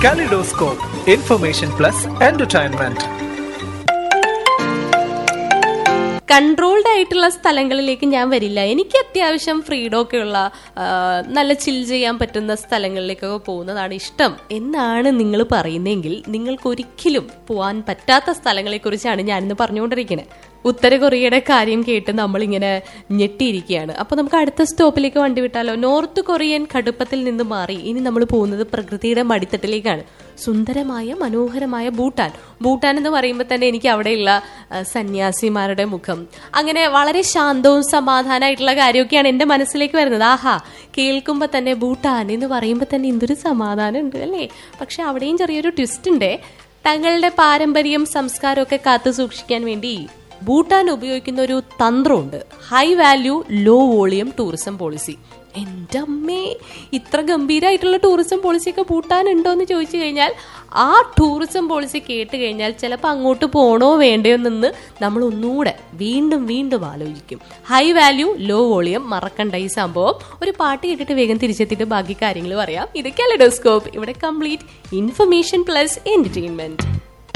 Kaleidoscope, information plus entertainment. Controlled ആയിട്ടുള്ള സ്ഥലങ്ങളിലേക്ക് ഞാൻ വരില്ല എനിക്ക് അത്യാവശ്യം ഫ്രീഡം ഒക്കെ ഉള്ള ആ, നല്ല ചിൽ ചെയ്യാൻ പറ്റുന്ന സ്ഥലങ്ങളിലേക്കൊക്കെ പോകുന്നതാണ് ഇഷ്ടം എന്നാണ് നിങ്ങൾ പറയുന്നതെങ്കിൽ നിങ്ങൾക്ക് ഒരിക്കലും പോവാൻ പറ്റാത്ത സ്ഥലങ്ങളെ കുറിച്ചാണ് ഞാനിന്ന് പറഞ്ഞുകൊണ്ടിരിക്കുന്നത് ഉത്തര കൊറിയയുടെ കാര്യം കേട്ട് നമ്മളിങ്ങനെ ഞെട്ടിയിരിക്കുകയാണ് അപ്പൊ നമുക്ക് അടുത്ത സ്റ്റോപ്പിലേക്ക് വണ്ടി വിട്ടാലോ നോർത്ത് കൊറിയൻ കടുപ്പത്തിൽ നിന്ന് മാറി ഇനി നമ്മൾ പോകുന്നത് പ്രകൃതിയുടെ മടിത്തട്ടിലേക്കാണ് സുന്ദരമായ മനോഹരമായ ഭൂട്ടാൻ ഭൂട്ടാൻ എന്ന് പറയുമ്പോൾ തന്നെ എനിക്ക് അവിടെയുള്ള ആ, സന്യാസിമാരുടെ മുഖം അങ്ങനെ വളരെ ശാന്തവും സമാധാനമായിട്ടുള്ള കാര്യമൊക്കെയാണ് എൻ്റെ മനസ്സിലേക്ക് വരുന്നത് ആഹാ കേൾക്കുമ്പോൾ തന്നെ ഭൂട്ടാൻ എന്ന് പറയുമ്പോൾ തന്നെ എന്തൊരു സമാധാനം ഉണ്ട് അല്ലേ പക്ഷെ അവിടെയും ചെറിയൊരു ട്വിസ്റ്റ് ഉണ്ട് തങ്ങളുടെ പാരമ്പര്യം സംസ്കാരമൊക്കെ കാത്തു സൂക്ഷിക്കാൻ വേണ്ടി ഭൂട്ടാൻ ഉപയോഗിക്കുന്ന ഒരു തന്ത്രമുണ്ട് high value low volume tourism policy എൻ്റെ അമ്മേ ഇത്ര ഗംഭീരമായിട്ടുള്ള ടൂറിസം പോളിസിയൊക്കെ ഭൂട്ടാൻ ഉണ്ടോ എന്ന് ചോദിച്ചു കഴിഞ്ഞാൽ ആ ടൂറിസം പോളിസി കേട്ട് കഴിഞ്ഞാൽ ചിലപ്പോൾ അങ്ങോട്ട് പോകണോ വേണ്ടയോ എന്ന് നമ്മൾ ഒന്നുകൂടെ വീണ്ടും വീണ്ടും ആലോചിക്കും ഹൈ വാല്യൂ ലോ വോളിയം മറക്കണ്ട ഈ സംഭവം ഒരു പാട്ട് കേട്ടിട്ട് വേഗം തിരിച്ചെത്തിയിട്ട് ബാക്കി കാര്യങ്ങൾ പറയാം ഇത് കെലഡോസ്കോപ്പ് ഇവിടെ കംപ്ലീറ്റ് ഇൻഫർമേഷൻ പ്ലസ് എന്റർടൈൻമെന്റ്